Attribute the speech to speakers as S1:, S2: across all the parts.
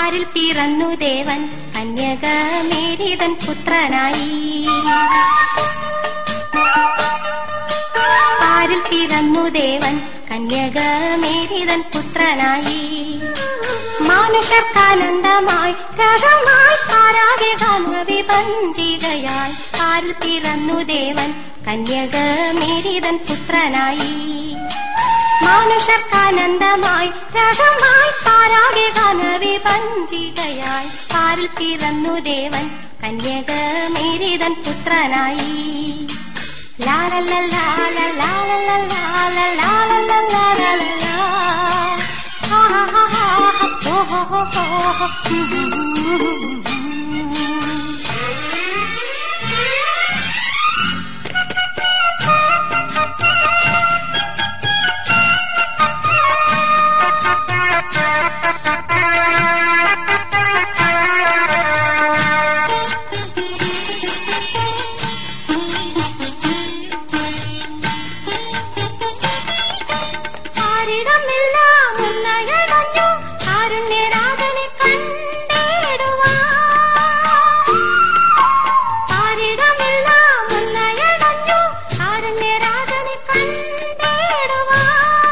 S1: പാരിൽ പിറന്നു ദേവൻ കന്യകമേരിതൻ പുത്രനായി പാരിൽ പിറന്നു ദേവൻ കന്യകമേരിതൻ പുത്രനായി മാനുഷർക്കാനന്ദമായി രഥമായി പാരാകെ വിഭഞ്ചികയായി പാരിൽ പിറന്നു ദേവൻ കന്യകമേരിതൻ പുത്രനായി മാനുഷർക്കാനന്ദമായി രഥമായി പാരാകെ വിഭഞ്ചികയായി പാരിൽ പിറന്നു ദേവൻ കന്യകമേരിതൻ പുത്രനായി ആരിടമെല്ലാം ഉന്നയടഞ്ഞു കാരുണ്യരാജനെ കണ്ടിടുവാൻ ആരിടമെല്ലാം ഉന്നയടഞ്ഞു കാരുണ്യരാജനെ കണ്ടിടുവാൻ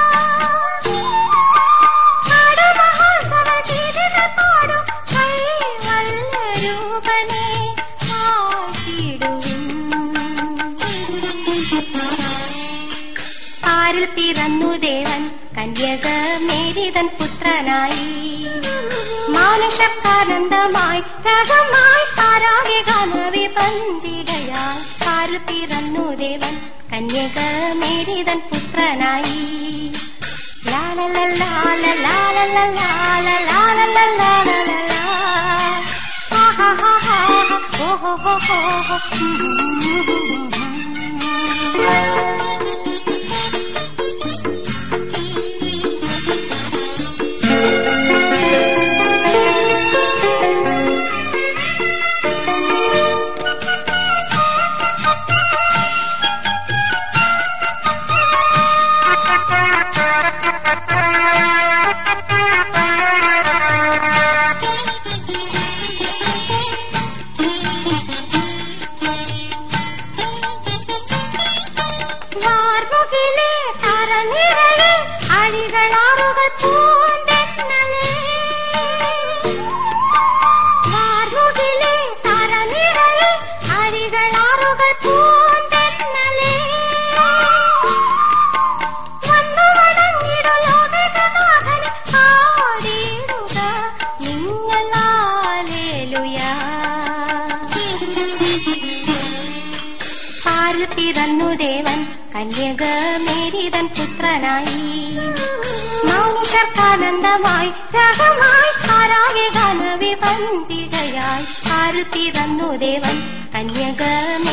S1: നാടുമഹോത്സവ ഗീതികൾ പാടും കൈവല്ലരൂപനെ ആക്കിടുവിൻ പാരിൽ പിറന്നു ദേവൻ കന്യകമേരിതൻ പുത്രനായി മാനുഷക്കാനന്ദമായി രഥമായി പാരാകെ വിപഞ്ചികയായി പാരിൽ പിറന്നു ദേവൻ കന്യകമേരിതൻ പുത്രനായി വാർമുകിലെ തരനിരയെ അഴികളാറുകൾ പൂന്തെന്നലേ വാർമുകിലെ തരനിരയെ അഴികളാറുകൾ പൂന്തെന്നലേ വന്നു വണങ്ങിടു ലോകനാഥനെ പാടിയിടുക നിങ്ങളാലേലുയാ പാരിൽ പിറന്നു ദേവൻ കന്യകമേരിതൻ പുത്രനായി മാനുഷർക്കാനന്ദമായി രഹമായി പാരാകെ വിഭഞ്ചികയായി പാരിൽ പിറന്നു ദേവൻ കന്യകമേ